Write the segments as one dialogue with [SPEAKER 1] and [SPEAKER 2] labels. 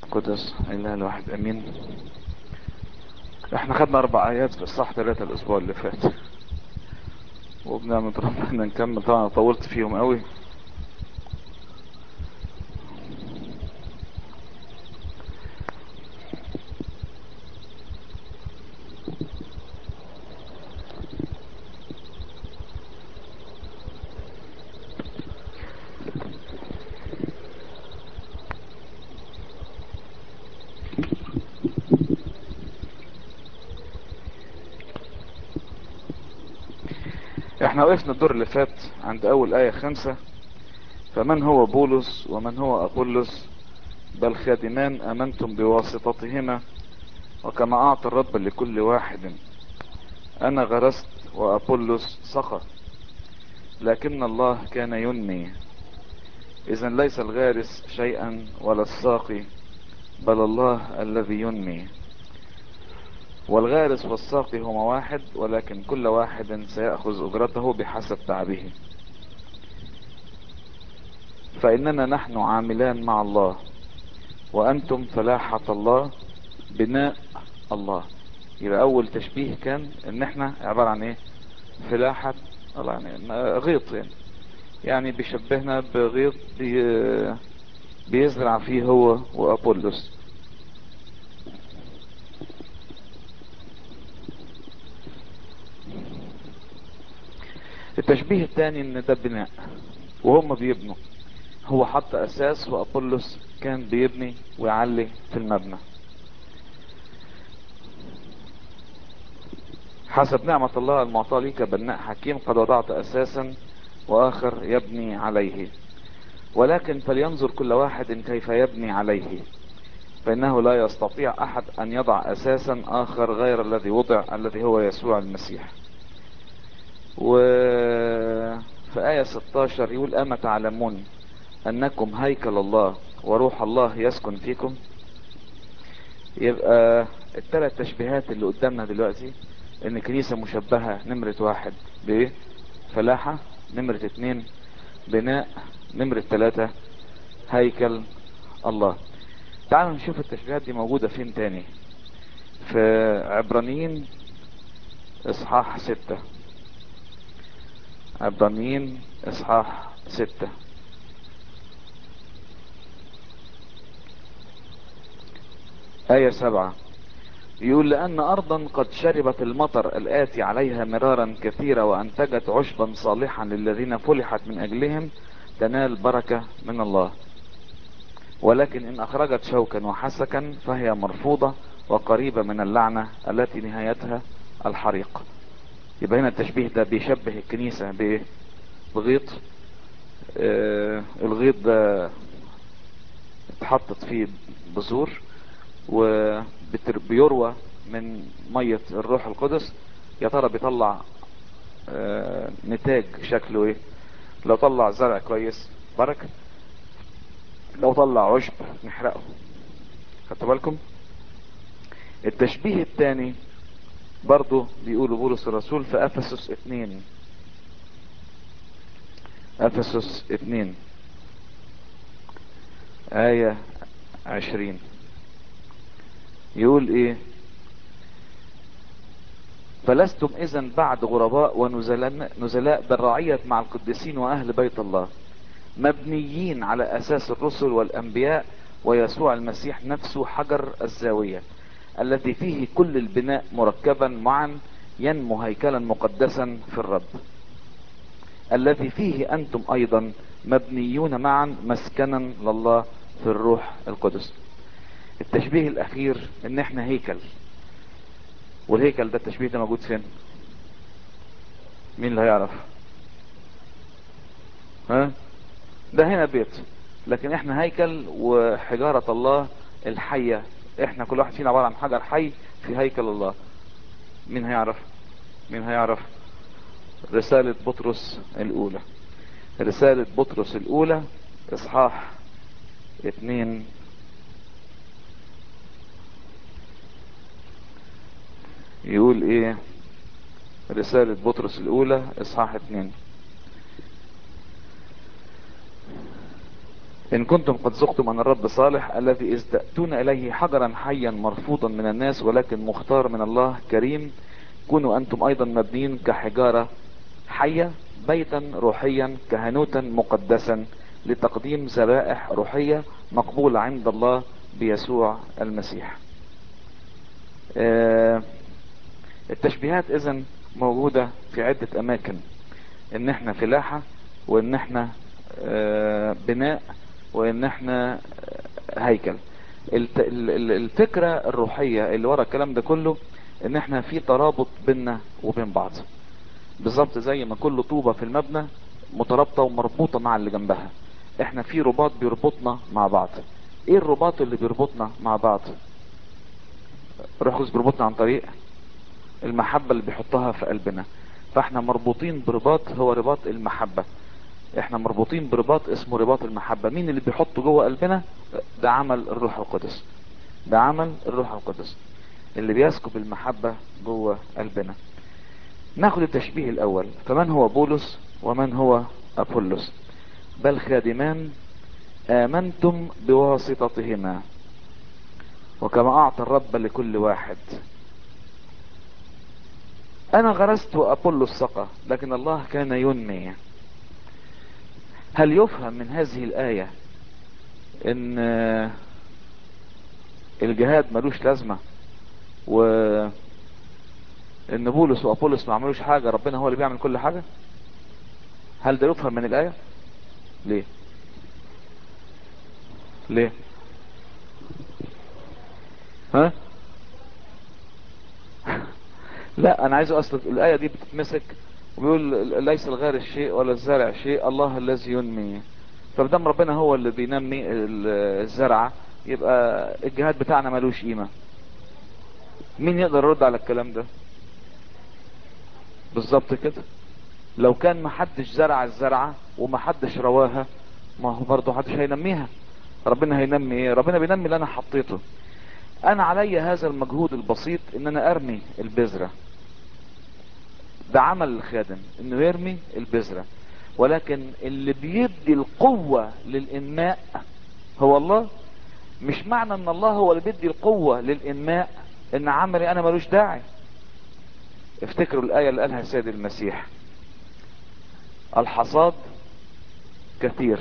[SPEAKER 1] القدس اله الواحد امين احنا خدنا اربع ايات في الصح ثلاثة الاسبوع اللي فات وبنعمة ربنا نكمل طبعا طولت فيهم قوي احنا وقفنا الدور اللي فات عند اول اية خمسة فمن هو بولس ومن هو اقولس بل خادمان امنتم بواسطتهما وكما اعطى الرب لكل واحد انا غرست وابولس سقى لكن الله كان ينمي اذا ليس الغارس شيئا ولا الساقي بل الله الذي ينمي والغارس والساقي هما واحد ولكن كل واحد سيأخذ أجرته بحسب تعبه فإننا نحن عاملان مع الله وأنتم فلاحة الله بناء الله يبقى أول تشبيه كان إن إحنا عبارة عن إيه فلاحة الله يعني غيط يعني يعني بيشبهنا بغيط بي بيزرع فيه هو وأبولس التشبيه الثاني ان ده بناء وهم بيبنوا هو حط اساس وابولس كان بيبني ويعلي في المبنى حسب نعمة الله المعطاة لي كبناء حكيم قد وضعت اساسا واخر يبني عليه ولكن فلينظر كل واحد كيف يبني عليه فانه لا يستطيع احد ان يضع اساسا اخر غير الذي وضع الذي هو يسوع المسيح وفي آية 16 يقول أما تعلمون أنكم هيكل الله وروح الله يسكن فيكم يبقى الثلاث تشبيهات اللي قدامنا دلوقتي ان كنيسة مشبهة نمرة واحد بايه فلاحة نمرة اتنين بناء نمرة ثلاثة هيكل الله تعالوا نشوف التشبيهات دي موجودة فين تاني في عبرانيين اصحاح ستة عبرانيين اصحاح ستة آية سبعة يقول لأن أرضا قد شربت المطر الآتي عليها مرارا كثيرة وأنتجت عشبا صالحا للذين فلحت من أجلهم تنال بركة من الله ولكن إن أخرجت شوكا وحسكا فهي مرفوضة وقريبة من اللعنة التي نهايتها الحريق يبقى هنا التشبيه ده بيشبه الكنيسة بايه بغيط آه الغيط ده اتحطت فيه بذور وبيروى من مية الروح القدس يا ترى بيطلع آه نتاج شكله ايه لو طلع زرع كويس بركة لو طلع عشب نحرقه خدتوا بالكم التشبيه الثاني برضو بيقولوا بولس الرسول في افسس اتنين افسس اتنين آية عشرين يقول ايه فلستم اذا بعد غرباء ونزلاء نزلاء بل رعية مع القديسين واهل بيت الله مبنيين على اساس الرسل والانبياء ويسوع المسيح نفسه حجر الزاوية الذي فيه كل البناء مركبا معا ينمو هيكلا مقدسا في الرب الذي فيه انتم ايضا مبنيون معا مسكنا لله في الروح القدس التشبيه الاخير ان احنا هيكل والهيكل ده التشبيه ده موجود فين مين اللي هيعرف ها ده هنا بيت لكن احنا هيكل وحجارة الله الحية احنا كل واحد فينا عبارة عن حجر حي في هيكل الله مين هيعرف مين هيعرف رسالة بطرس الاولى رسالة بطرس الاولى اصحاح اتنين يقول ايه رسالة بطرس الاولى اصحاح اتنين إن كنتم قد ذقتم أن الرب صالح الذي إذ تأتون إليه حجرا حيا مرفوضا من الناس ولكن مختار من الله كريم كونوا أنتم أيضا مبنيين كحجارة حية بيتا روحيا كهنوتا مقدسا لتقديم ذبائح روحية مقبولة عند الله بيسوع المسيح آه، التشبيهات اذا موجودة في عدة اماكن ان احنا فلاحة وان احنا آه، بناء وان احنا آه، هيكل الت- ال- ال- الفكرة الروحية اللي ورا الكلام ده كله ان احنا في ترابط بيننا وبين بعض بالظبط زي ما كل طوبة في المبنى مترابطة ومربوطة مع اللي جنبها احنا في رباط بيربطنا مع بعض ايه الرباط اللي بيربطنا مع بعض روح القدس بيربطنا عن طريق المحبة اللي بيحطها في قلبنا فاحنا مربوطين برباط هو رباط المحبة احنا مربوطين برباط اسمه رباط المحبة مين اللي بيحطه جوه قلبنا ده عمل الروح القدس ده عمل الروح القدس اللي بيسكب المحبة جوه قلبنا ناخد التشبيه الاول فمن هو بولس ومن هو ابولس بل خادمان امنتم بواسطتهما وكما اعطى الرب لكل واحد انا غرست وابولس سقى لكن الله كان ينمي هل يفهم من هذه الايه ان الجهاد ملوش لازمه و ان بولس وابولس ما عملوش حاجه ربنا هو اللي بيعمل كل حاجه هل ده يفهم من الايه ليه ليه ها لا انا عايز اصل الايه دي بتتمسك وبيقول ليس الغار الشيء ولا الزارع شيء الله الذي ينمي فبدام ربنا هو اللي بينمي ال- الزرعه يبقى الجهاد بتاعنا ملوش قيمه مين يقدر يرد على الكلام ده بالظبط كده لو كان محدش زرع الزرعه ومحدش رواها ما هو برضه محدش هينميها ربنا هينمي ايه ربنا بينمي اللي انا حطيته انا علي هذا المجهود البسيط ان انا ارمي البذرة ده عمل الخادم انه يرمي البذرة ولكن اللي بيدي القوة للانماء هو الله مش معنى ان الله هو اللي بيدي القوة للانماء ان عملي انا ملوش داعي افتكروا الاية اللي قالها السيد المسيح الحصاد كثير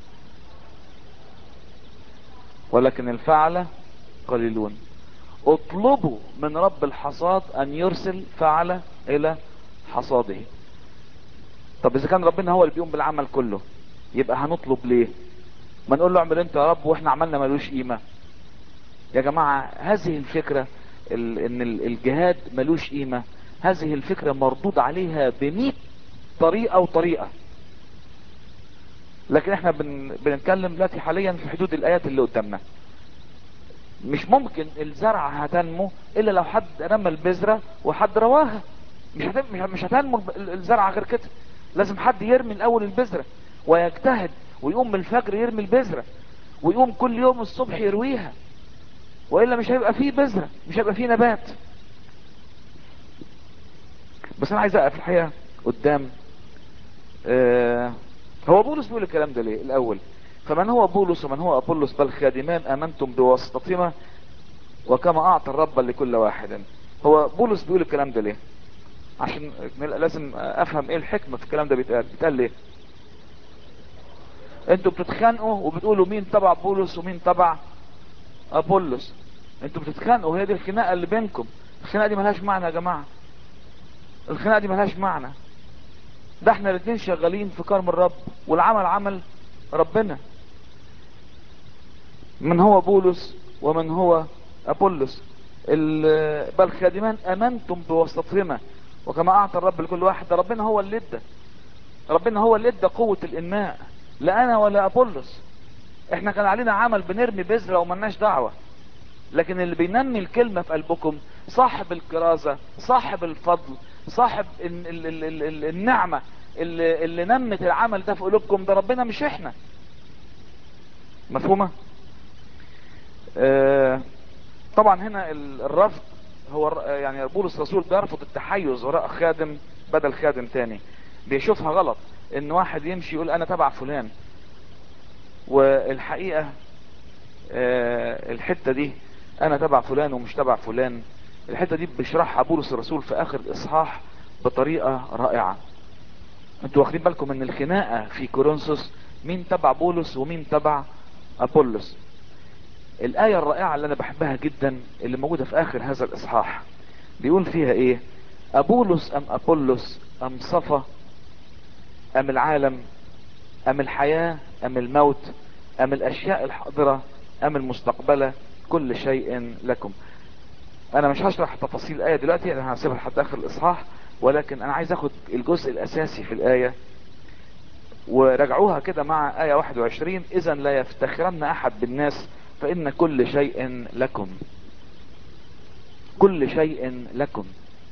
[SPEAKER 1] ولكن الفعلة قليلون اطلبوا من رب الحصاد ان يرسل فعلة الى حصاده طب اذا كان ربنا هو اللي بيقوم بالعمل كله يبقى هنطلب ليه ما نقول له اعمل انت يا رب واحنا عملنا ملوش قيمة يا جماعة هذه الفكرة ال- ان ال- الجهاد ملوش قيمة هذه الفكرة مردود عليها بمئة طريقة وطريقة لكن احنا بن... بنتكلم دلوقتي حاليا في حدود الايات اللي قدامنا مش ممكن الزرعة هتنمو الا لو حد رمى البذرة وحد رواها مش هت... مش مش هتنمو الب- الزرعة غير كده لازم حد يرمي الاول البذرة ويجتهد ويقوم من الفجر يرمي البذرة ويقوم كل يوم الصبح يرويها والا مش هيبقى فيه بذرة مش هيبقى فيه نبات بس انا عايز اقف الحقيقة قدام آه هو بولس بيقول الكلام ده ليه الاول فمن هو بولس ومن هو ابولس بل خادمان امنتم بواسطتهما وكما اعطى الرب لكل واحد هو بولس بيقول الكلام ده ليه عشان لازم افهم ايه الحكمة في الكلام ده بيتقال بيتقال ليه انتوا بتتخانقوا وبتقولوا مين تبع بولس ومين تبع ابولس انتوا بتتخانقوا هي دي الخناقه اللي بينكم الخناقه دي ملهاش معنى يا جماعه الخناقه دي ملهاش معنى ده احنا الاتنين شغالين في كرم الرب والعمل عمل ربنا من هو بولس ومن هو ابولس ال- بل خادمان امنتم بواسطتهما وكما اعطى الرب لكل واحد ده ربنا هو اللي ادى ربنا هو اللي ادى قوه الانماء لا انا ولا ابولس احنا كان علينا عمل بنرمي بذره وملناش دعوه لكن اللي بينمي الكلمة في قلبكم صاحب الكرازة صاحب الفضل صاحب ال ال ال ال ال النعمة اللي, اللي نمت العمل ده في قلوبكم ده ربنا مش احنا مفهومة آه طبعا هنا ال- الرفض هو الر- يعني بولس الرسول بيرفض التحيز وراء خادم بدل خادم تاني بيشوفها غلط ان واحد يمشي يقول انا تبع فلان والحقيقة آه، الحتة دي انا تبع فلان ومش تبع فلان الحتة دي بيشرحها بولس الرسول في اخر الاصحاح بطريقة رائعة انتوا واخدين بالكم ان الخناقة في كورنثوس مين تبع بولس ومين تبع ابولس الآية الرائعة اللي انا بحبها جدا اللي موجودة في اخر هذا الاصحاح بيقول فيها ايه ابولس ام ابولس ام صفا ام العالم ام الحياة ام الموت ام الاشياء الحاضرة ام المستقبلة كل شيء لكم انا مش هشرح تفاصيل الايه دلوقتي انا هسيبها لحد اخر الاصحاح ولكن انا عايز اخد الجزء الاساسي في الايه وراجعوها كده مع ايه 21 اذا لا يفتخرن احد بالناس فان كل شيء لكم كل شيء لكم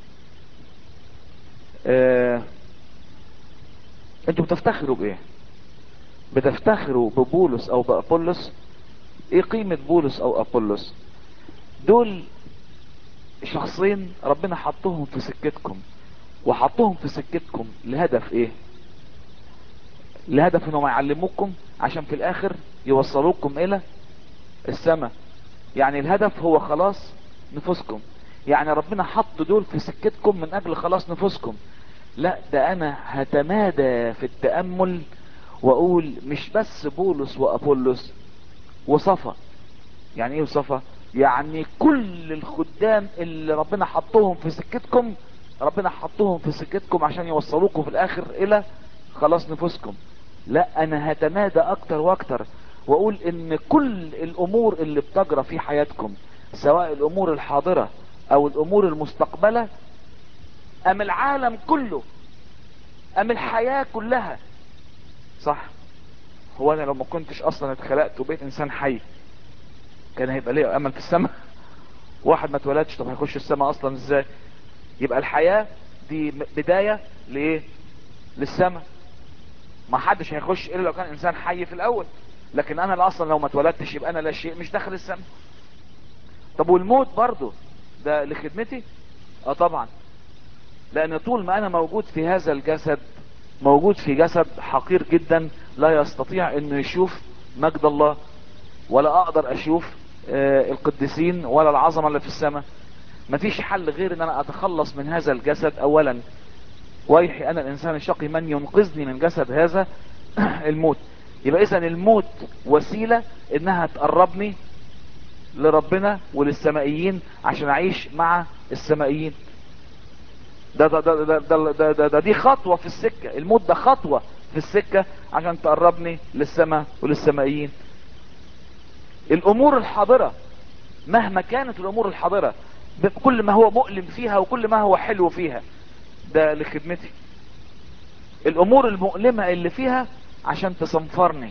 [SPEAKER 1] آه انتوا بتفتخروا بايه بتفتخروا ببولس او بابولس ايه قيمة بولس او ابولس دول شخصين ربنا حطهم في سكتكم وحطهم في سكتكم لهدف ايه لهدف انهم يعلموكم عشان في الاخر يوصلوكم الى السماء يعني الهدف هو خلاص نفوسكم يعني ربنا حط دول في سكتكم من اجل خلاص نفوسكم لا ده انا هتمادى في التأمل واقول مش بس بولس وابولس وصفا يعني ايه وصفا يعني كل الخدام اللي ربنا حطهم في سكتكم ربنا حطهم في سكتكم عشان يوصلوكم في الاخر الى خلاص نفوسكم لا انا هتمادى اكتر واكتر واقول ان كل الامور اللي بتجرى في حياتكم سواء الامور الحاضرة او الامور المستقبلة ام العالم كله ام الحياة كلها صح هو انا لو ما كنتش اصلا اتخلقت وبقيت انسان حي كان هيبقى ليه امل في السماء واحد ما اتولدش طب هيخش السماء اصلا ازاي يبقى الحياة دي بداية لايه للسماء ما حدش هيخش الا لو كان انسان حي في الاول لكن انا لا اصلا لو ما اتولدتش يبقى انا لا شيء مش داخل السماء طب والموت برضو ده لخدمتي اه طبعا لان طول ما انا موجود في هذا الجسد موجود في جسد حقير جدا لا يستطيع انه يشوف مجد الله ولا اقدر اشوف آه القديسين ولا العظمة اللي في السماء مفيش حل غير ان انا اتخلص من هذا الجسد اولا ويحي انا الانسان الشقي من ينقذني من جسد هذا الموت يبقى اذا الموت وسيلة انها تقربني لربنا وللسمائيين عشان اعيش مع السمائيين ده ده ده ده, ده, ده, ده, ده دي خطوة في السكة الموت ده خطوة في السكة عشان تقربني للسماء وللسمائيين الامور الحاضرة مهما كانت الامور الحاضرة بكل ما هو مؤلم فيها وكل ما هو حلو فيها ده لخدمتي الامور المؤلمة اللي فيها عشان تصنفرني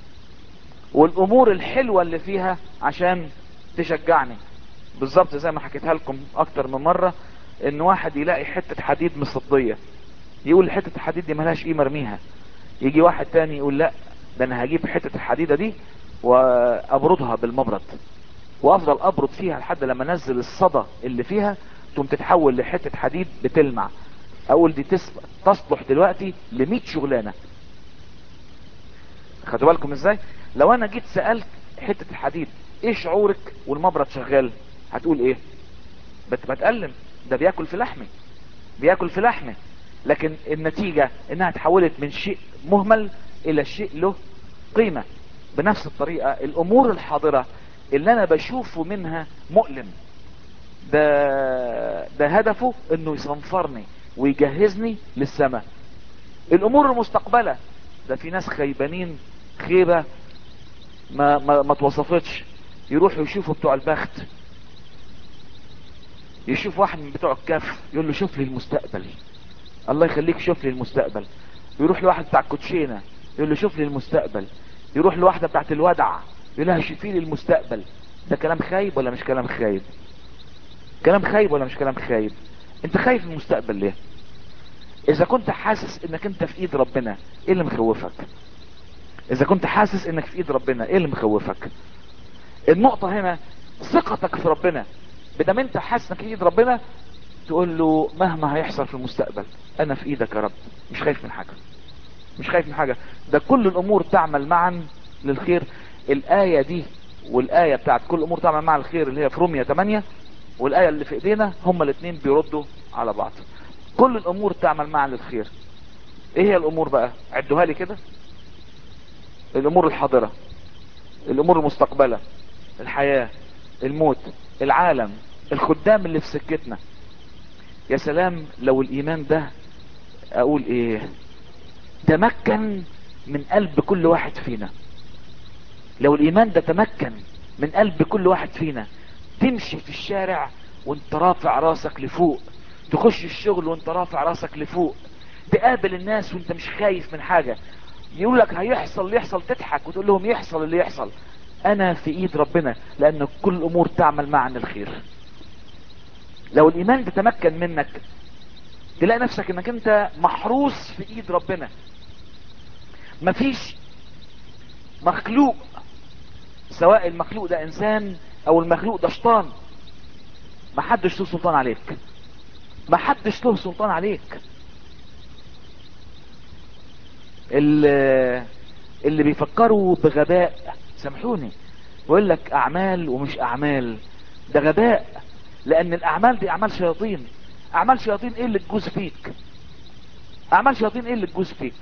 [SPEAKER 1] والامور الحلوة اللي فيها عشان تشجعني بالظبط زي ما حكيتها لكم اكتر من مرة ان واحد يلاقي حتة حديد مصدية يقول حتة الحديد دي ملهاش قيمة ارميها يجي واحد تاني يقول لا ده انا هجيب حتة الحديدة دي وابردها بالمبرد وافضل ابرد فيها لحد لما انزل الصدى اللي فيها تقوم تتحول لحتة حديد بتلمع اقول دي تصلح دلوقتي ل شغلانة خدوا بالكم ازاي لو انا جيت سألت حتة الحديد ايه شعورك والمبرد شغال هتقول ايه بتألم ده بياكل في لحمي بياكل في لحمي لكن النتيجة انها تحولت من شيء مهمل الى شيء له قيمة بنفس الطريقة الامور الحاضرة اللي انا بشوفه منها مؤلم ده ده هدفه انه يصنفرني ويجهزني للسماء الامور المستقبلة ده في ناس خيبانين خيبة ما, ما, ما توصفتش يروحوا يشوفوا بتوع البخت يشوف واحد من بتوع الكف يقول له شوف لي المستقبل الله يخليك شوف لي المستقبل يروح لواحد بتاع الكوتشينه يقول له شوف لي المستقبل يروح لواحده بتاعت الودع يقول لها شوفي لي المستقبل ده كلام خايب ولا مش كلام خايب كلام خايب ولا مش كلام خايب انت خايف من المستقبل ليه اذا كنت حاسس انك انت في ايد ربنا ايه اللي مخوفك اذا كنت حاسس انك في ايد ربنا ايه اللي مخوفك النقطة هنا ثقتك في ربنا بدم انت حاسس انك في ايد ربنا تقول له مهما هيحصل في المستقبل انا في ايدك يا رب مش خايف من حاجة مش خايف من حاجة ده كل الامور تعمل معا للخير الآية دي والآية بتاعت كل أمور تعمل مع الخير اللي هي في رومية 8 والآية اللي في ايدينا هما الاثنين بيردوا على بعض كل الأمور تعمل معا للخير ايه هي الأمور بقى عدوها لي كده الأمور الحاضرة الأمور المستقبلة الحياة الموت العالم الخدام اللي في سكتنا يا سلام لو الإيمان ده أقول إيه تمكن من قلب كل واحد فينا لو الإيمان ده تمكن من قلب كل واحد فينا تمشي في الشارع وانت رافع راسك لفوق تخش الشغل وانت رافع راسك لفوق تقابل الناس وانت مش خايف من حاجة يقول لك هيحصل اللي يحصل تضحك وتقول لهم يحصل اللي يحصل انا في ايد ربنا لان كل الامور تعمل معا الخير لو الايمان تتمكن منك تلاقي نفسك انك انت محروس في ايد ربنا مفيش مخلوق سواء المخلوق ده انسان او المخلوق ده شيطان محدش له سلطان عليك محدش له سلطان عليك اللي, اللي بيفكروا بغباء سامحوني بقول لك اعمال ومش اعمال ده غباء لان الاعمال دي اعمال شياطين اعمال شياطين ايه اللي تجوز فيك اعمال شياطين ايه اللي تجوز فيك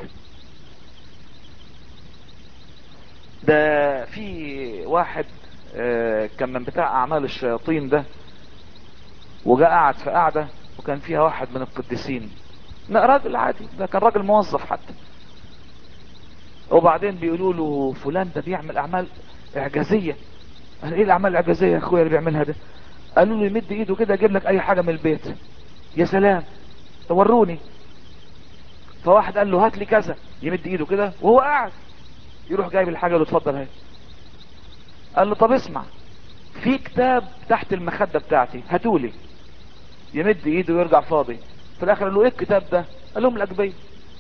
[SPEAKER 1] ده في واحد آه، كان من بتاع اعمال الشياطين ده وجاء قعد في قعدة وكان فيها واحد من القديسين لا راجل عادي ده كان راجل موظف حتى وبعدين بيقولوا له فلان ده بيعمل اعمال اعجازية قال ايه الاعمال الاعجازية يا اخويا اللي بيعملها ده قالوا له يمد ايده كده يجيب لك اي حاجة من البيت يا سلام وروني فواحد قال له هات لي كذا يمد ايده كده وهو قاعد يروح جايب الحاجة اللي اتفضل اهي قال له طب اسمع في كتاب تحت المخدة بتاعتي هاتولي يمد ايده ويرجع فاضي في الاخر قال له ايه الكتاب ده قال لهم الاجبية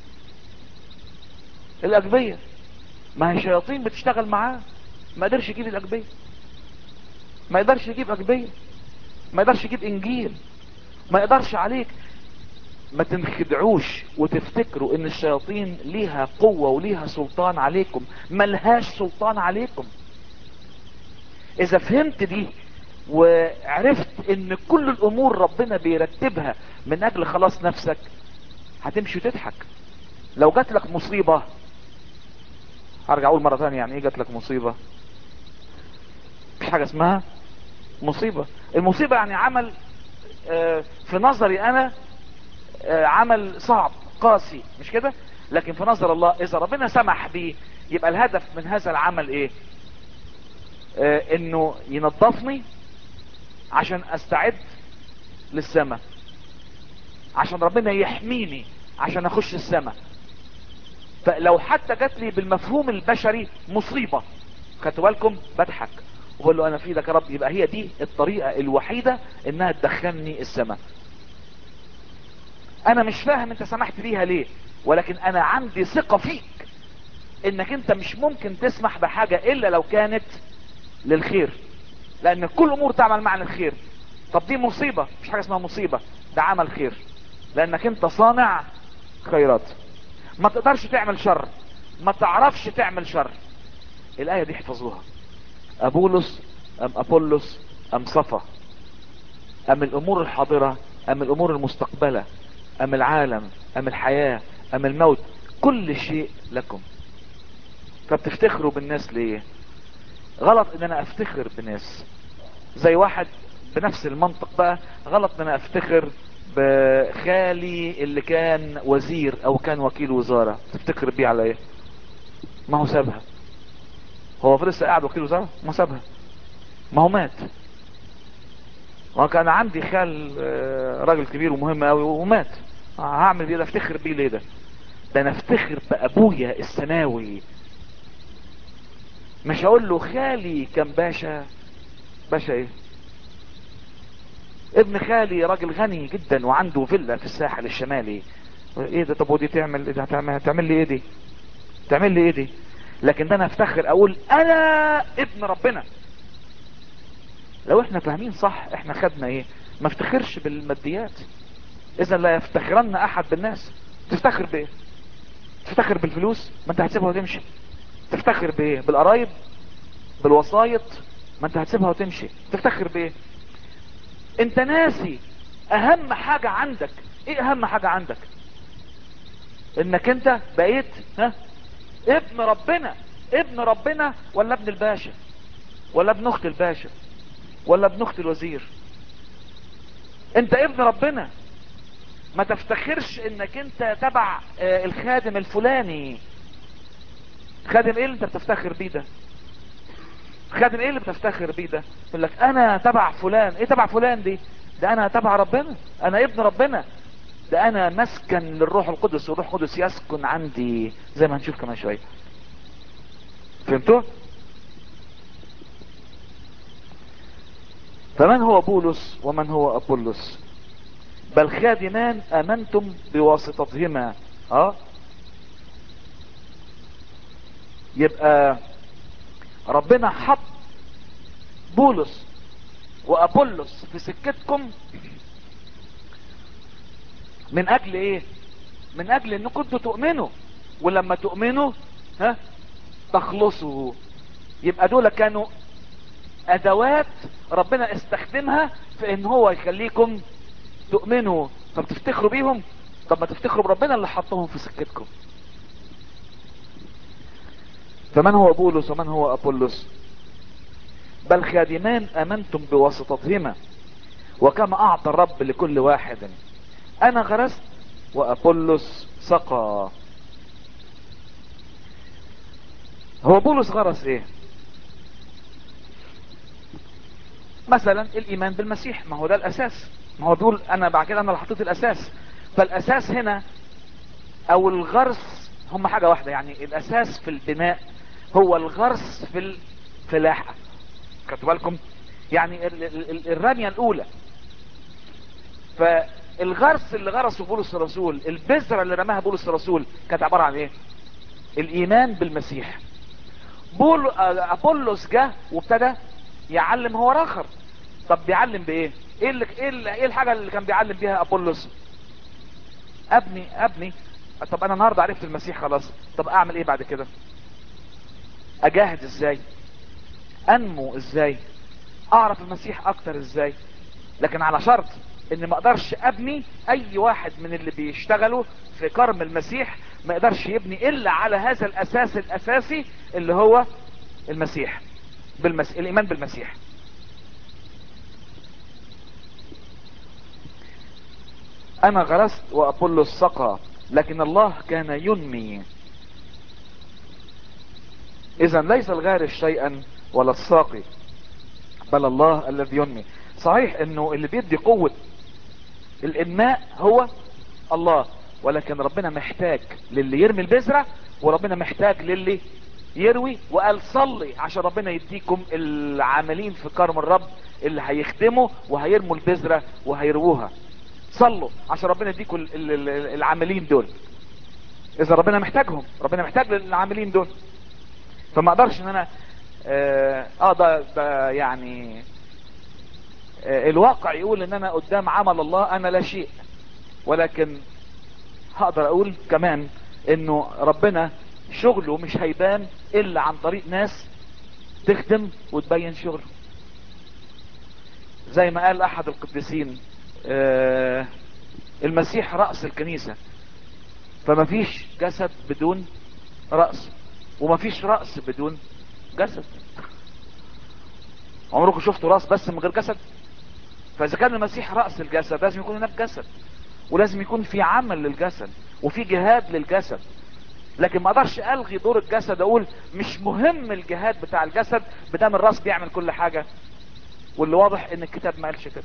[SPEAKER 1] الاجبية ما هي شياطين بتشتغل معاه ما قدرش يجيب الاجبية ما يقدرش يجيب اجبية ما يقدرش يجيب انجيل ما يقدرش عليك ما تنخدعوش وتفتكروا ان الشياطين ليها قوة وليها سلطان عليكم ملهاش سلطان عليكم اذا فهمت دي وعرفت ان كل الامور ربنا بيرتبها من اجل خلاص نفسك هتمشي وتضحك لو جات لك مصيبة هرجع اقول مرة ثانية يعني ايه جات لك مصيبة مفيش حاجة اسمها مصيبة المصيبة يعني عمل آه، في نظري انا آه، عمل صعب قاسي مش كده لكن في نظر الله اذا ربنا سمح بيه يبقى الهدف من هذا العمل ايه آه، انه ينظفني عشان استعد للسماء عشان ربنا يحميني عشان اخش السماء فلو حتى جات لي بالمفهوم البشري مصيبة خدتوا بالكم بضحك وبقول له انا في ايدك يا رب يبقى هي دي الطريقة الوحيدة انها تدخلني السماء انا مش فاهم انت سمحت بيها ليه ولكن انا عندي ثقة فيك انك انت مش ممكن تسمح بحاجة الا لو كانت للخير لان كل امور تعمل معنى الخير طب دي مصيبة مش حاجة اسمها مصيبة ده عمل خير لانك انت صانع خيرات ما تقدرش تعمل شر ما تعرفش تعمل شر الاية دي احفظوها ابولس ام ابولس ام صفا ام الامور الحاضرة ام الامور المستقبلة ام العالم ام الحياة ام الموت كل شيء لكم فبتفتخروا بالناس ليه غلط ان انا افتخر بناس زي واحد بنفس المنطق بقى غلط ان انا افتخر بخالي اللي كان وزير او كان وكيل وزارة تفتخر بيه على ايه ما هو سابها هو لسه قاعد وكيل وزارة ما سابها ما هو مات وكان عندي خال آه، راجل كبير ومهم قوي ومات هعمل بيه ده افتخر بيه ليه ده ده انا افتخر بابويا السماوي مش هقول له خالي كان باشا باشا ايه ابن خالي راجل غني جدا وعنده فيلا في الساحل الشمالي ايه ده طب ودي تعمل ايه ده هتعمل هتعمل لي ايه دي تعمل لي ايه دي لكن ده انا افتخر اقول انا ابن ربنا لو احنا فاهمين صح احنا خدنا ايه ما افتخرش بالماديات اذا لا يفتخرن احد بالناس تفتخر بايه تفتخر بالفلوس ما انت هتسيبها وتمشي تفتخر بايه بالقرايب بالوسايط ما انت هتسيبها وتمشي تفتخر بايه انت ناسي اهم حاجة عندك ايه اهم حاجة عندك انك انت بقيت ها ابن ربنا ابن ربنا ولا ابن الباشا ولا ابن اخت الباشا ولا ابن اخت الوزير انت ابن ربنا ما تفتخرش انك انت تبع آه، الخادم الفلاني خادم ايه اللي انت بتفتخر بيه ده خادم ايه اللي بتفتخر بيه ده يقول لك انا تبع فلان ايه تبع فلان دي ده انا تبع ربنا انا ابن ربنا ده انا مسكن للروح القدس والروح القدس يسكن عندي زي ما هنشوف كمان شويه فهمتوا فمن هو بولس ومن هو ابولس بل خادمان امنتم بواسطتهما اه يبقى ربنا حط بولس وابولس في سكتكم من اجل ايه من اجل ان كنتوا تؤمنوا ولما تؤمنوا ها تخلصوا يبقى دول كانوا ادوات ربنا استخدمها في ان هو يخليكم تؤمنوا فبتفتخروا بيهم طب ما تفتخروا بربنا اللي حطهم في سكتكم فمن هو بولس ومن هو ابولس بل خادمان امنتم بواسطتهما وكما اعطى الرب لكل واحد انا غرست وابولس سقى هو بولس غرس ايه مثلا الايمان بالمسيح ما هو ده الاساس ما هو بيقول انا بعد كده انا اللي حطيت الاساس فالاساس هنا او الغرس هم حاجة واحدة يعني الاساس في البناء هو الغرس في الفلاحة خدتوا بالكم يعني ال- ال- ال- الرمية الاولى فالغرس اللي غرسه بولس الرسول البذرة اللي رماها بولس الرسول كانت عبارة عن ايه الايمان بالمسيح بول آه، ابولس جه وابتدى يعلم هو راخر طب بيعلم بايه ايه اللي ايه, اللي ايه الحاجه اللي كان بيعلم بيها ابولس ابني ابني طب انا النهارده عرفت المسيح خلاص طب اعمل ايه بعد كده اجاهد ازاي انمو ازاي اعرف المسيح اكتر ازاي لكن على شرط ان ما اقدرش ابني اي واحد من اللي بيشتغلوا في كرم المسيح ما يقدرش يبني الا على هذا الاساس الاساسي اللي هو المسيح بالمس... الايمان بالمسيح انا غرست وابولس سقى لكن الله كان ينمي اذا ليس الغارس شيئا ولا الساقي بل الله الذي ينمي صحيح انه اللي بيدي قوة الانماء هو الله ولكن ربنا محتاج للي يرمي البذرة وربنا محتاج للي يروي وقال صلي عشان ربنا يديكم العاملين في كرم الرب اللي هيخدموا وهيرموا البذرة وهيرووها صلوا عشان ربنا يديكم ال- ال- ال- العاملين دول اذا ربنا محتاجهم ربنا محتاج للعاملين دول فما اقدرش ان انا اه آه، ده, ده يعني آه الواقع يقول ان انا قدام عمل الله انا لا شيء ولكن هقدر اقول كمان انه ربنا شغله مش هيبان الا عن طريق ناس تخدم وتبين شغله زي ما قال احد القديسين آه المسيح رأس الكنيسة فما فيش جسد بدون رأس وما فيش رأس بدون جسد عمركم شفتوا راس بس من غير جسد فاذا كان المسيح رأس الجسد لازم يكون هناك جسد ولازم يكون في عمل للجسد وفي جهاد للجسد لكن ما اقدرش الغي دور الجسد اقول مش مهم الجهاد بتاع الجسد بدام الراس بيعمل كل حاجة واللي واضح ان الكتاب ما قالش كده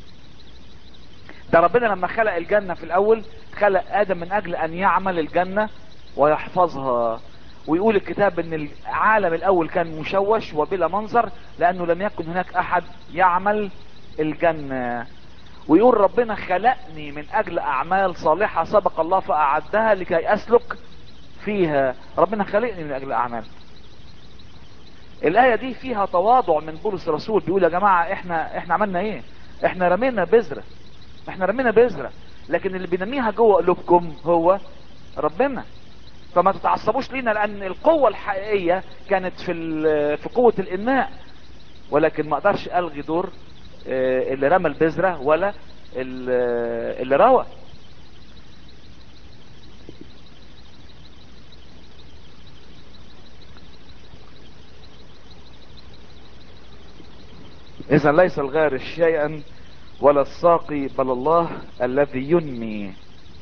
[SPEAKER 1] ده ربنا لما خلق الجنة في الاول خلق ادم من اجل ان يعمل الجنة ويحفظها ويقول الكتاب ان العالم الاول كان مشوش وبلا منظر لانه لم يكن هناك احد يعمل الجنة ويقول ربنا خلقني من اجل اعمال صالحة سبق الله فاعدها لكي اسلك فيها ربنا خلقني من اجل اعمال الاية دي فيها تواضع من بولس الرسول بيقول يا جماعة احنا احنا عملنا ايه احنا رمينا بذرة احنا رمينا بذرة لكن اللي بينميها جوه قلوبكم هو ربنا فما تتعصبوش لينا لان القوة الحقيقية كانت في ال- في قوة الانماء ولكن ما اقدرش الغي دور آه، اللي رمى البذرة ولا ال- اللي روى اذا ليس الغارس شيئا ولا الساقي بل الله الذي ينمي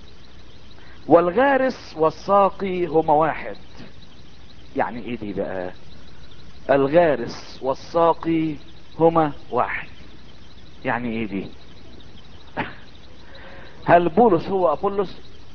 [SPEAKER 1] والغارس والساقي هما واحد يعني ايه دي بقى الغارس والساقي هما واحد يعني ايه دي هل بولس هو ابولس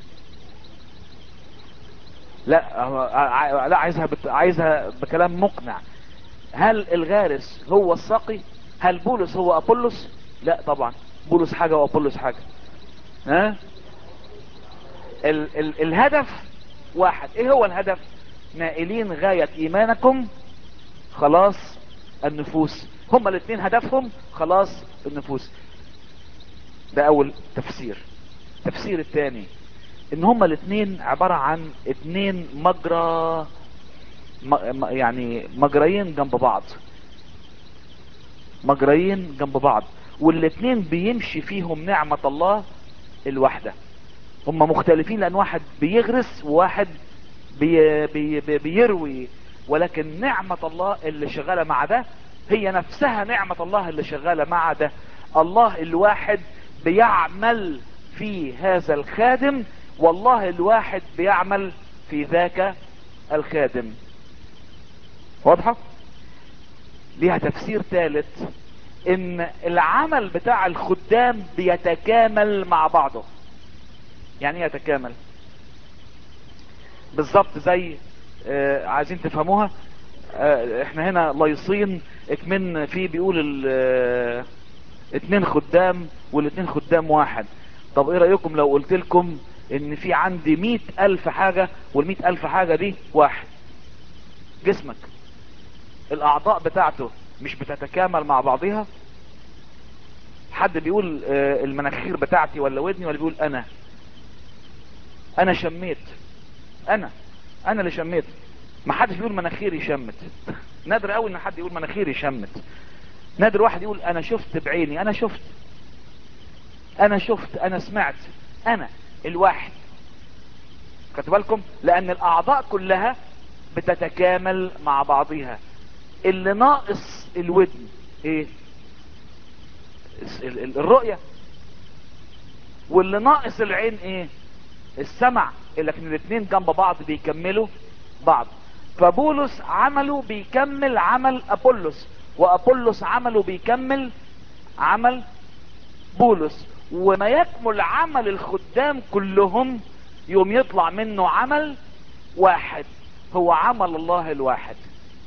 [SPEAKER 1] لا هو ع- لا عايزها بت... عايزها بكلام مقنع هل الغارس هو الساقي هل بولس هو ابولس لا طبعا بولس حاجة وابولس حاجة ها ال... ال... الهدف واحد ايه هو الهدف نائلين غاية ايمانكم خلاص النفوس هما الاثنين هدفهم خلاص النفوس ده اول تفسير التفسير الثاني ان هما الاثنين عبارة عن اثنين مجرى م... م- يعني مجريين جنب بعض مجريين جنب بعض والاثنين بيمشي فيهم نعمة الله الواحدة هم مختلفين لان واحد بيغرس وواحد بي بي بي بيروي ولكن نعمة الله اللي شغالة مع ده هي نفسها نعمة الله اللي شغالة مع ده الله الواحد بيعمل في هذا الخادم والله الواحد بيعمل في ذاك الخادم واضحة ليها تفسير ثالث ان العمل بتاع الخدام بيتكامل مع بعضه يعني ايه يتكامل بالظبط زي آه عايزين تفهموها آه احنا هنا لايصين اكمن فيه بيقول ال- آه، اتنين خدام والاتنين خدام واحد طب ايه رأيكم لو قلت لكم ان في عندي مئة الف حاجة والمئة الف حاجة دي واحد جسمك الاعضاء بتاعته مش بتتكامل مع بعضها حد بيقول آه، المناخير بتاعتي ولا ودني ولا بيقول انا انا شميت انا انا اللي شميت ما حدش بيقول مناخيري شمت نادر قوي ان حد يقول مناخيري شمت نادر واحد يقول انا شفت بعيني انا شفت انا شفت انا سمعت انا الواحد خدتوا بالكم لان الاعضاء كلها بتتكامل مع بعضها اللي ناقص الودن ايه الس- ال- ال- الرؤية واللي ناقص العين ايه السمع لكن الاثنين جنب بعض بيكملوا بعض فبولس عمله بيكمل عمل ابولس وابولس عمله بيكمل عمل بولس وما يكمل عمل الخدام كلهم يوم يطلع منه عمل واحد هو عمل الله الواحد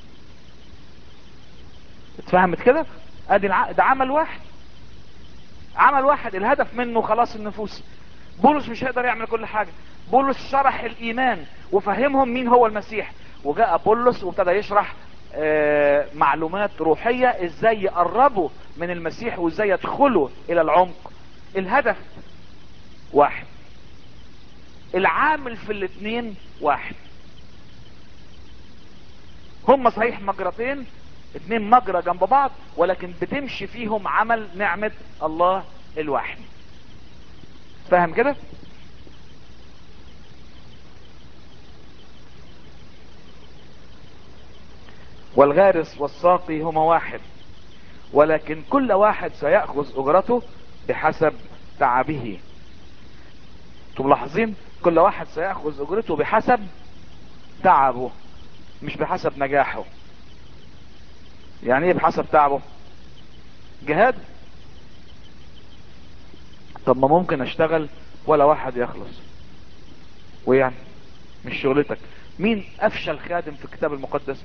[SPEAKER 1] اتفهمت كده ادي الع... ده عمل واحد عمل واحد الهدف منه خلاص النفوس بولس مش هيقدر يعمل كل حاجة بولس شرح الايمان وفهمهم مين هو المسيح وجاء بولس وابتدى يشرح آه، معلومات روحية ازاي يقربوا من المسيح وازاي يدخلوا الى العمق الهدف واحد العامل في الاثنين واحد هم صحيح مجرتين اتنين مجرى جنب بعض ولكن بتمشي فيهم عمل نعمة الله الواحد فاهم كده والغارس والساقي هما واحد ولكن كل واحد سيأخذ اجرته بحسب تعبه انتم ملاحظين كل واحد سيأخذ اجرته بحسب تعبه مش بحسب نجاحه يعني ايه بحسب تعبه جهاد طب ما ممكن اشتغل ولا واحد يخلص ويعني مش شغلتك مين افشل خادم في الكتاب المقدس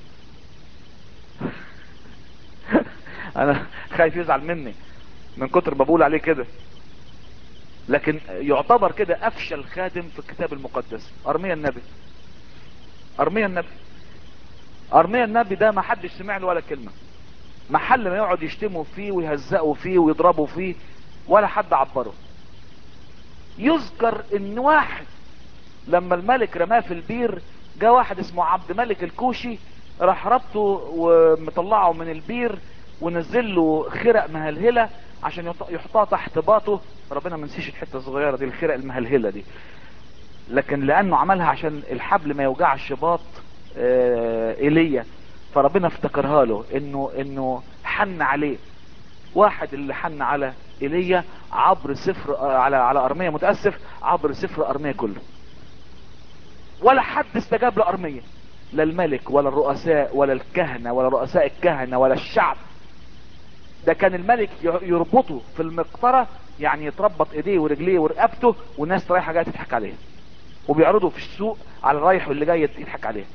[SPEAKER 1] انا خايف يزعل مني من كتر ما بقول عليه كده لكن يعتبر كده افشل خادم في الكتاب المقدس ارميا النبي ارميا النبي ارميا النبي ده ما حدش سمع له ولا كلمة محل ما يقعد يشتموا فيه ويهزقوا فيه ويضربوا فيه ولا حد عبره يذكر ان واحد لما الملك رماه في البير جاء واحد اسمه عبد ملك الكوشي راح ربطه ومطلعه من البير ونزل له خرق مهلهله عشان يحط- يحطها تحت باطه ربنا ما نسيش الحته الصغيره دي الخرق المهلهله دي لكن لانه عملها عشان الحبل ما يوجعش باط آه، ايليا فربنا افتكرها له انه انه حن عليه واحد اللي حن على ايليا عبر سفر آه، على على ارميه متاسف عبر سفر ارميه كله ولا حد استجاب لارميه لا الملك ولا الرؤساء ولا الكهنه ولا رؤساء الكهنه ولا الشعب ده كان الملك ي- يربطه في المقطره يعني يتربط ايديه ورجليه ورقبته والناس رايحه جايه تضحك عليه وبيعرضوا في السوق على الرايح واللي جاي يضحك عليه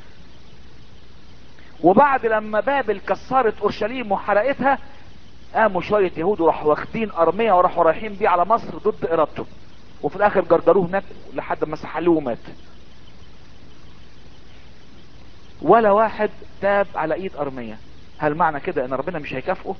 [SPEAKER 1] وبعد لما بابل كسرت اورشليم وحرقتها قاموا شويه يهود وراحوا واخدين ارميه وراحوا رايحين بيه على مصر ضد ارادته وفي الاخر جرجروه هناك لحد ما سحلوه ومات ولا واحد تاب على ايد ارميه هل معنى كده ان ربنا مش هيكافئه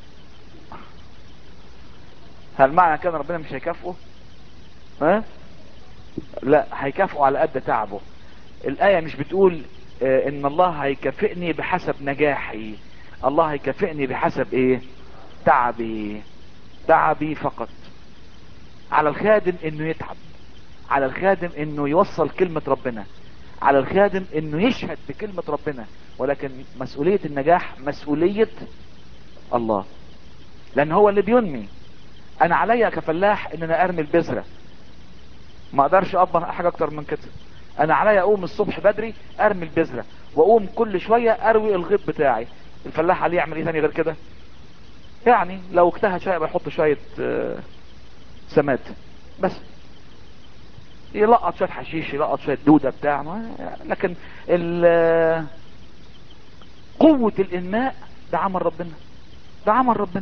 [SPEAKER 1] هل معنى كده ان ربنا مش هيكافئه ها لا هيكافئه على قد تعبه الآية مش بتقول آه، ان الله هيكافئني بحسب نجاحي الله هيكافئني بحسب ايه تعبي تعبي فقط على الخادم انه يتعب على الخادم انه يوصل كلمة ربنا على الخادم انه يشهد بكلمة ربنا ولكن مسؤولية النجاح مسؤولية الله لان هو اللي بينمي انا عليا كفلاح ان انا ارمي البذرة ما اقدرش اقبل حاجة اكتر من كده انا عليا اقوم الصبح بدري ارمي البذرة واقوم كل شوية اروي الغيط بتاعي الفلاح عليه يعمل ايه تاني غير كده يعني لو اجتهد شوية بيحط شوية آه، سماد بس يلقط شوية حشيش يلقط شوية دودة بتاع ما- لكن ال- قوة الانماء ده عمل ربنا ده عمل ربنا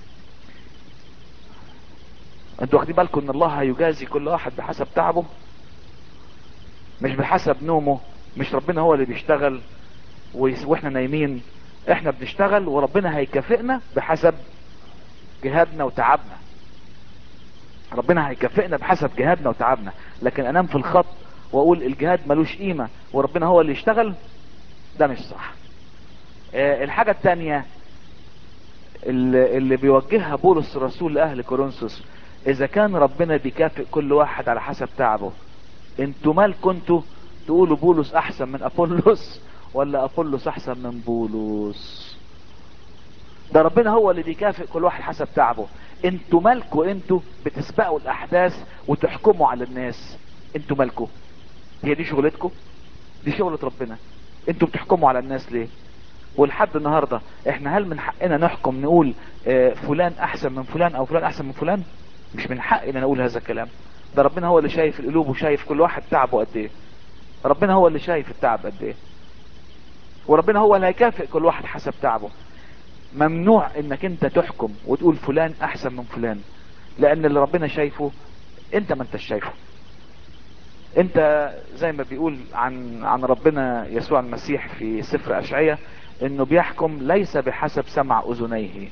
[SPEAKER 1] انتوا واخدين بالكم ان الله هيجازي كل واحد بحسب تعبه مش بحسب نومه مش ربنا هو اللي بيشتغل ويس- واحنا نايمين احنا بنشتغل وربنا هيكافئنا بحسب جهادنا وتعبنا ربنا هيكافئنا بحسب جهادنا وتعبنا لكن انام في الخط واقول الجهاد ملوش قيمة وربنا هو اللي يشتغل ده مش صح آه، الحاجة التانية اللي اللي بيوجهها بولس الرسول لأهل كورنثوس إذا كان ربنا بيكافئ كل واحد على حسب تعبه انتوا مال كنتوا تقولوا بولس أحسن من أبولس ولا أبولس أحسن من بولس ده ربنا هو اللي بيكافئ كل واحد حسب تعبه انتوا مالكوا انتوا بتسبقوا الأحداث وتحكموا على الناس انتوا مالكوا هي دي شغلتكم دي شغلة ربنا انتوا بتحكموا على الناس ليه ولحد النهاردة احنا هل من حقنا نحكم نقول اه فلان احسن من فلان او فلان احسن من فلان مش من حقنا نقول هذا الكلام ده ربنا هو اللي شايف القلوب وشايف كل واحد تعبه قد ايه ربنا هو اللي شايف التعب قد ايه وربنا هو اللي هيكافئ كل واحد حسب تعبه ممنوع انك انت تحكم وتقول فلان احسن من فلان لان اللي ربنا شايفه انت ما انتش شايفه انت زي ما بيقول عن عن ربنا يسوع المسيح في سفر اشعياء انه بيحكم ليس بحسب سمع اذنيه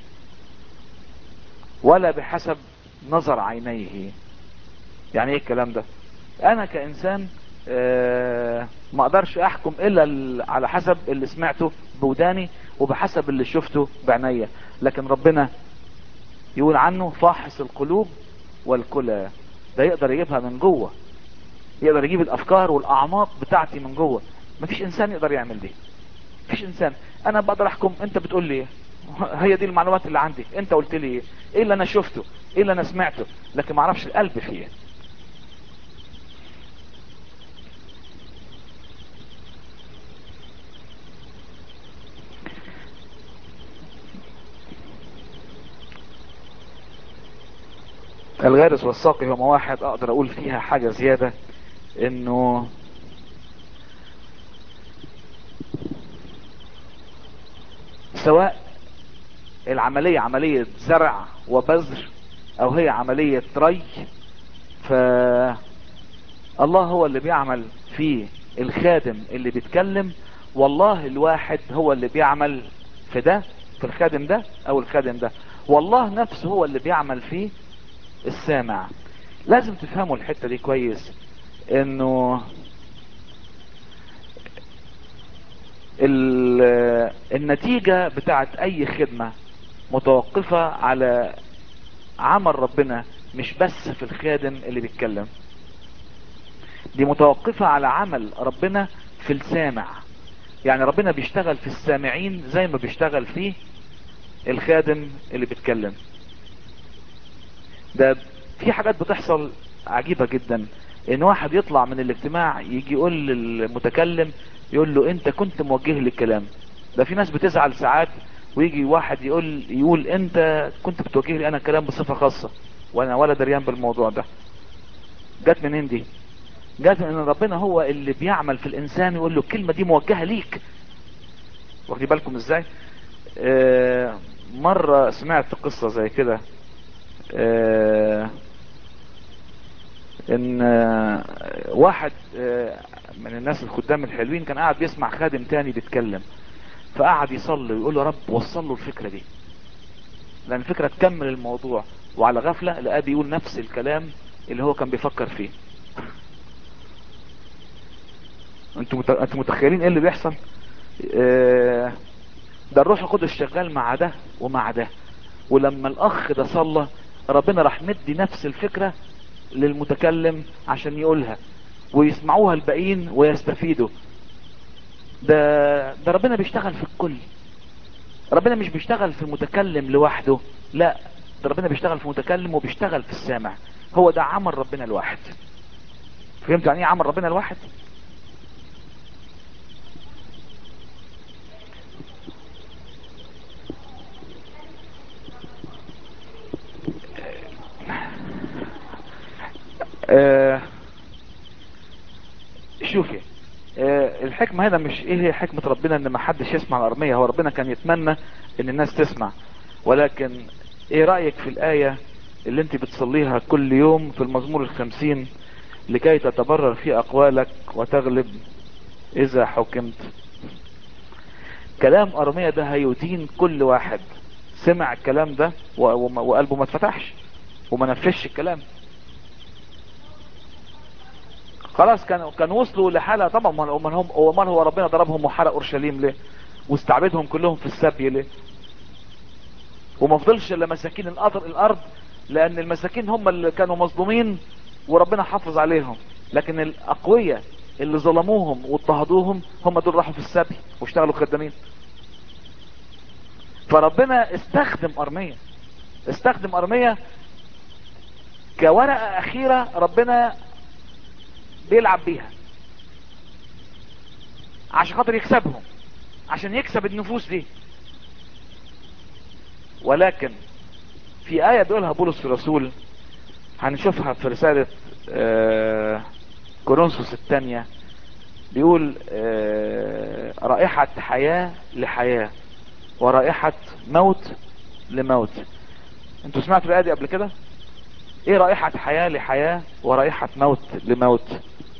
[SPEAKER 1] ولا بحسب نظر عينيه يعني ايه الكلام ده انا كانسان آه، ما اقدرش احكم الا ال- على حسب اللي سمعته بوداني وبحسب اللي شفته بعينيا لكن ربنا يقول عنه فاحص القلوب والكلى ده يقدر يجيبها من جوه يقدر يجيب الافكار والاعماق بتاعتي من جوه مفيش انسان يقدر يعمل دي مفيش انسان انا بقدر احكم انت بتقول لي ايه هي دي المعلومات اللي عندي انت قلت لي ايه ايه اللي انا شفته ايه اللي انا سمعته لكن ما اعرفش القلب فيه ايه الغارس والساقي هما واحد اقدر اقول فيها حاجة زيادة انه سواء العملية عملية زرع وبذر او هي عملية ري ف الله هو اللي بيعمل في الخادم اللي بيتكلم والله الواحد هو اللي بيعمل في ده في الخادم ده او الخادم ده والله نفسه هو اللي بيعمل فيه السامع لازم تفهموا الحتة دي كويس انه ال- النتيجة بتاعت اي خدمة متوقفة على عمل ربنا مش بس في الخادم اللي بيتكلم دي متوقفة على عمل ربنا في السامع يعني ربنا بيشتغل في السامعين زي ما بيشتغل في الخادم اللي بيتكلم ده في حاجات بتحصل عجيبة جدا ان واحد يطلع من الاجتماع يجي يقول للمتكلم يقول له انت كنت موجه لي الكلام ده في ناس بتزعل ساعات ويجي واحد يقول يقول انت كنت بتوجه لي انا كلام بصفة خاصة وانا ولا دريان بالموضوع ده جت منين دي جت من ان ربنا هو اللي بيعمل في الانسان يقول له الكلمة دي موجهة ليك واخدين بالكم ازاي آه مرة سمعت قصة زي كده آه ان آه واحد آه من الناس الخدام الحلوين كان قاعد بيسمع خادم تاني بيتكلم فقعد يصلي ويقول له رب وصل له الفكرة دي لان الفكرة تكمل الموضوع وعلى غفلة لقاه بيقول نفس الكلام اللي هو كان بيفكر فيه انتوا مت... انتوا متخيلين ايه اللي بيحصل آه ده الروح القدس شغال مع ده ومع ده ولما الاخ ده صلى ربنا راح مدي نفس الفكرة للمتكلم عشان يقولها ويسمعوها الباقيين ويستفيدوا ده ده ربنا بيشتغل في الكل ربنا مش بيشتغل في المتكلم لوحده لا ده ربنا بيشتغل في المتكلم وبيشتغل في السامع هو ده عمل ربنا الواحد فهمت يعني ايه عمل ربنا الواحد آه شوفي آه الحكمة هنا مش ايه هي حكمة ربنا ان ما حدش يسمع الارمية هو ربنا كان يتمنى ان الناس تسمع ولكن ايه رأيك في الآية اللي انت بتصليها كل يوم في المزمور الخمسين لكي تتبرر في اقوالك وتغلب اذا حكمت كلام ارمية ده هيدين كل واحد سمع الكلام ده وقلبه ما اتفتحش وما نفذش الكلام خلاص كانوا كان وصلوا لحاله طبعا من هم امال هو ربنا ضربهم وحرق اورشليم ليه واستعبدهم كلهم في السبي ليه وما فضلش الا مساكين الارض الارض لان المساكين هم اللي كانوا مظلومين وربنا حافظ عليهم لكن الاقوياء اللي ظلموهم واضطهدوهم هم دول راحوا في السبي واشتغلوا خدامين فربنا استخدم ارمية استخدم ارمية كورقة اخيرة ربنا بيلعب بيها عشان خاطر يكسبهم عشان يكسب النفوس دي ولكن في آية بيقولها بولس الرسول هنشوفها في رسالة آه كورنثوس الثانية بيقول آه رائحة حياة لحياة ورائحة موت لموت انتوا سمعتوا الآية دي قبل كده ايه رائحة حياة لحياة ورائحة موت لموت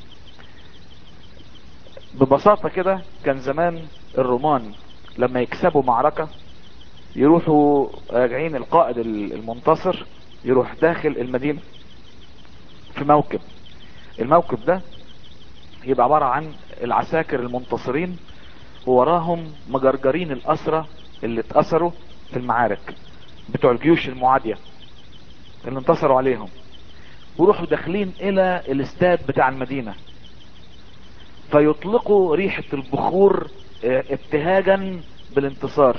[SPEAKER 1] ببساطة كده كان زمان الرومان لما يكسبوا معركة يروحوا راجعين القائد المنتصر يروح داخل المدينة في موكب الموكب ده يبقى عبارة عن العساكر المنتصرين ووراهم مجرجرين الأسرة اللي اتأثروا في المعارك بتوع الجيوش المعادية اللي انتصروا عليهم ويروحوا داخلين الى الاستاد بتاع المدينة فيطلقوا ريحة البخور ابتهاجا بالانتصار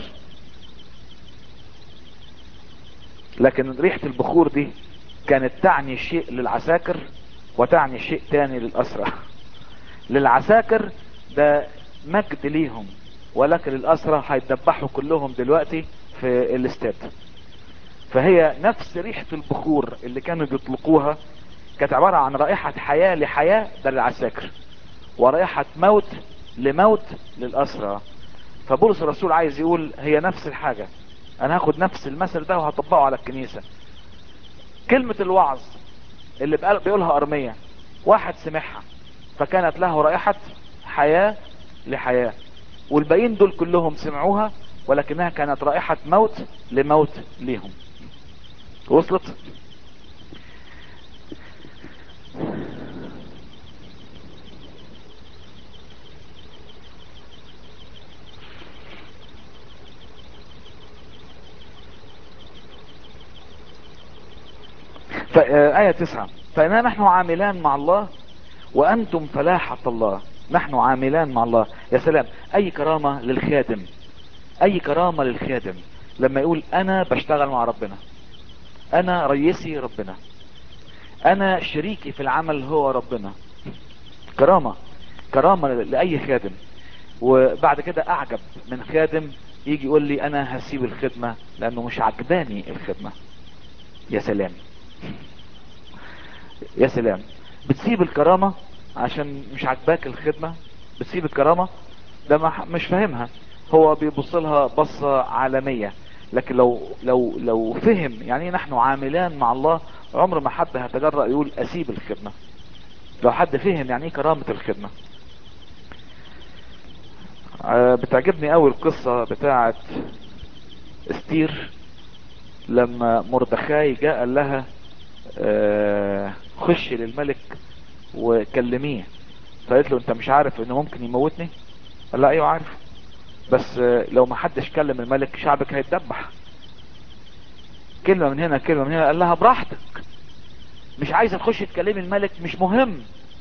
[SPEAKER 1] لكن ريحة البخور دي كانت تعني شيء للعساكر وتعني شيء تاني للأسرة للعساكر ده مجد ليهم ولكن للأسرة هيتدبحوا كلهم دلوقتي في الاستاد فهي نفس ريحة البخور اللي كانوا بيطلقوها كانت عبارة عن رائحة حياة لحياة ده للعساكر ورائحة موت لموت للأسرى فبولس الرسول عايز يقول هي نفس الحاجة انا هاخد نفس المثل ده وهطبقه على الكنيسة كلمة الوعظ اللي بيقولها ارمية واحد سمعها فكانت له رائحة حياة لحياة والباقيين دول كلهم سمعوها ولكنها كانت رائحة موت لموت ليهم وصلت فآية تسعة فإننا نحن عاملان مع الله وأنتم فلاحة الله نحن عاملان مع الله يا سلام أي كرامة للخادم أي كرامة للخادم لما يقول أنا بشتغل مع ربنا أنا رئيسي ربنا أنا شريكي في العمل هو ربنا كرامة كرامة لأي خادم وبعد كده أعجب من خادم يجي يقول لي أنا هسيب الخدمة لأنه مش عجباني الخدمة يا سلام يا سلام بتسيب الكرامة عشان مش عجباك الخدمة بتسيب الكرامة ده ما مش فاهمها هو بيبص لها بصة عالمية لكن لو لو لو فهم يعني نحن عاملان مع الله عمر ما حد هيتجرأ يقول اسيب الخدمة لو حد فهم يعني ايه كرامة الخدمة بتعجبني قوي القصة بتاعت استير لما مردخاي جاء قال لها خشي للملك وكلميه فقالت له انت مش عارف انه ممكن يموتني قال لا ايوه عارف بس لو ما حدش كلم الملك شعبك هيتدبح كلمة من هنا كلمة من هنا قال لها براحتك مش عايزة تخش تكلمي الملك مش مهم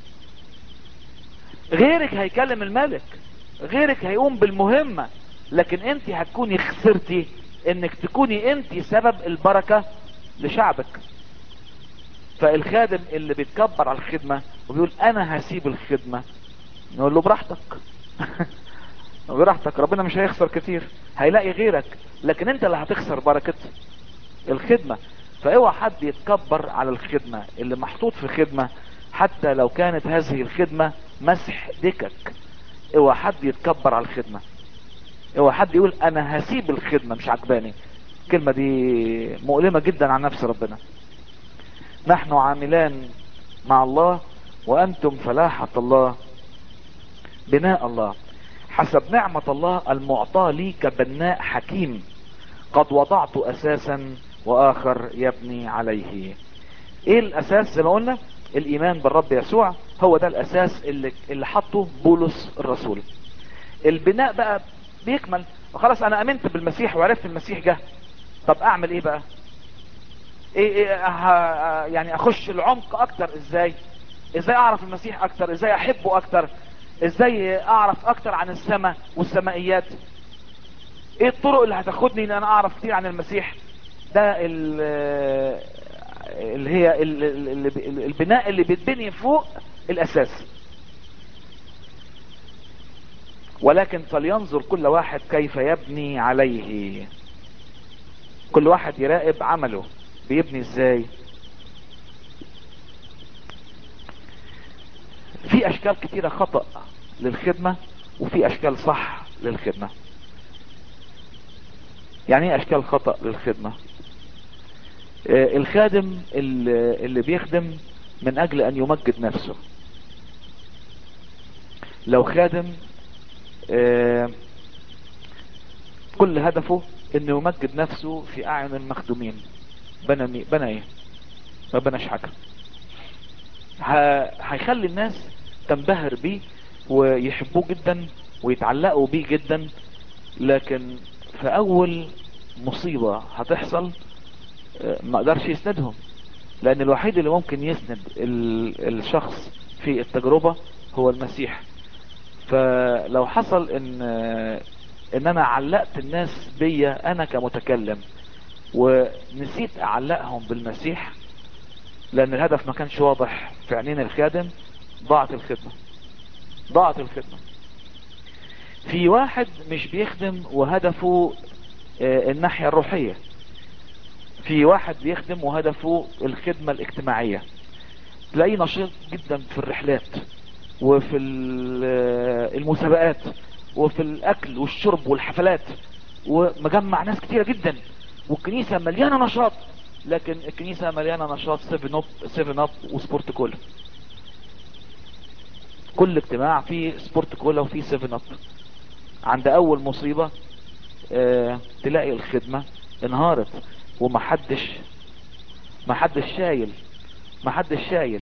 [SPEAKER 1] غيرك هيكلم الملك غيرك هيقوم بالمهمة لكن انت هتكوني خسرتي انك تكوني انت سبب البركة لشعبك فالخادم اللي بيتكبر على الخدمة وبيقول انا هسيب الخدمة نقول له براحتك براحتك ربنا مش هيخسر كتير هيلاقي غيرك لكن انت اللي هتخسر بركة الخدمة فاوعى حد يتكبر على الخدمة اللي محطوط في خدمة حتى لو كانت هذه الخدمة مسح دكك اوعى حد يتكبر على الخدمة اوعى حد يقول انا هسيب الخدمة مش عجباني الكلمة دي مؤلمة جدا عن نفس ربنا نحن عاملان مع الله وانتم فلاحة الله بناء الله حسب نعمة الله المعطاة لي كبناء حكيم قد وضعت اساسا واخر يبني عليه ايه الاساس زي ما قلنا الايمان بالرب يسوع هو ده الاساس اللي, اللي حطه بولس الرسول البناء بقى بيكمل خلاص انا امنت بالمسيح وعرفت المسيح جه طب اعمل ايه بقى ايه, إيه اه يعني اخش العمق اكتر ازاي ازاي اعرف المسيح اكتر ازاي احبه اكتر ازاي اعرف اكتر عن السماء والسمائيات ايه الطرق اللي هتاخدني ان انا اعرف كتير عن المسيح ده اللي هي البناء اللي بيتبني فوق الاساس ولكن فلينظر كل واحد كيف يبني عليه كل واحد يراقب عمله بيبني ازاي في اشكال كتيرة خطأ للخدمة وفي اشكال صح للخدمة يعني ايه اشكال خطأ للخدمة آه الخادم اللي بيخدم من اجل ان يمجد نفسه لو خادم آه كل هدفه انه يمجد نفسه في اعين المخدومين بنى بنى ايه ما بناش حاجه هيخلي الناس تنبهر بيه ويحبوه جدا ويتعلقوا بيه جدا لكن في اول مصيبة هتحصل ما قدرش يسندهم لان الوحيد اللي ممكن يسند الشخص في التجربة هو المسيح فلو حصل ان ان انا علقت الناس بيا انا كمتكلم ونسيت اعلقهم بالمسيح لان الهدف ما كانش واضح في عينين الخادم ضاعت الخدمة ضاعت الخدمة في واحد مش بيخدم وهدفه الناحية الروحية في واحد بيخدم وهدفه الخدمة الاجتماعية تلاقيه نشيط جدا في الرحلات وفي المسابقات وفي الاكل والشرب والحفلات ومجمع ناس كتيرة جدا والكنيسة مليانة نشاط لكن الكنيسة مليانة نشاط 7 اب 7 اب وسبورت كولا كل اجتماع فيه سبورت كولا وفيه 7 اب عند اول مصيبة اه تلاقي الخدمة انهارت ومحدش محدش شايل محدش شايل